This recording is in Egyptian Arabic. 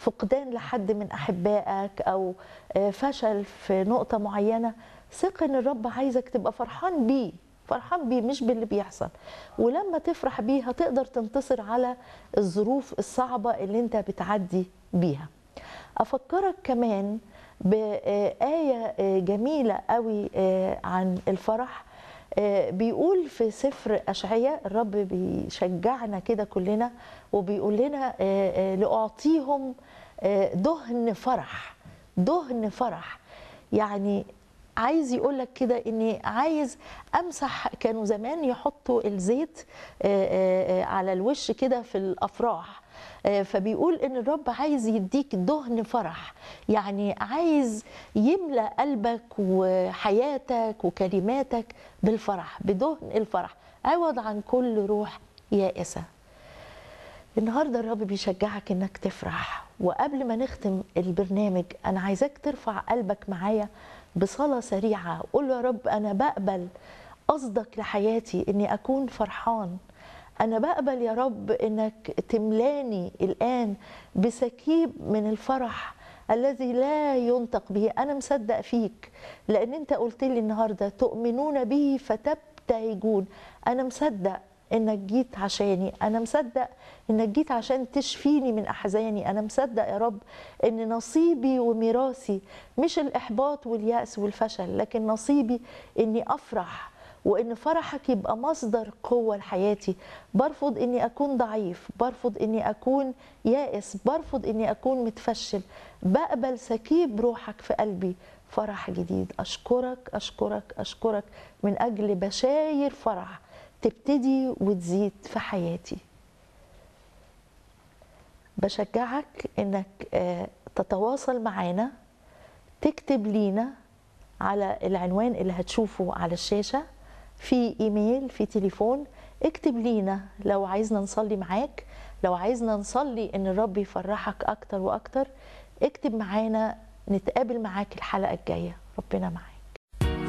فقدان لحد من احبائك او آه، فشل في نقطه معينه ثق ان الرب عايزك تبقى فرحان بيه فرحان بيه مش باللي بيحصل ولما تفرح بيه هتقدر تنتصر على الظروف الصعبه اللي انت بتعدي بيها افكرك كمان بآية جميلة قوي عن الفرح بيقول في سفر أشعياء الرب بيشجعنا كده كلنا وبيقول لنا لأعطيهم دهن فرح دهن فرح يعني عايز يقول لك كده اني عايز امسح كانوا زمان يحطوا الزيت على الوش كده في الافراح فبيقول ان الرب عايز يديك دهن فرح يعني عايز يملا قلبك وحياتك وكلماتك بالفرح بدهن الفرح عوض عن كل روح يائسه النهارده الرب بيشجعك انك تفرح وقبل ما نختم البرنامج انا عايزاك ترفع قلبك معايا بصلاه سريعه قول له يا رب انا بقبل قصدك لحياتي اني اكون فرحان أنا بقبل يا رب إنك تملاني الآن بسكيب من الفرح الذي لا ينطق به أنا مصدق فيك لأن أنت قلت لي النهاردة تؤمنون به فتبتهجون أنا مصدق انك جيت عشاني انا مصدق انك جيت عشان تشفيني من احزاني انا مصدق يا رب ان نصيبي وميراثي مش الاحباط والياس والفشل لكن نصيبي اني افرح وان فرحك يبقى مصدر قوه لحياتي برفض اني اكون ضعيف برفض اني اكون يائس برفض اني اكون متفشل بقبل سكيب روحك في قلبي فرح جديد اشكرك اشكرك اشكرك من اجل بشاير فرح تبتدي وتزيد في حياتي بشجعك انك تتواصل معانا تكتب لينا على العنوان اللي هتشوفه على الشاشه في ايميل في تليفون اكتب لينا لو عايزنا نصلي معاك لو عايزنا نصلي ان الرب يفرحك اكتر واكتر اكتب معانا نتقابل معاك الحلقه الجايه ربنا معاك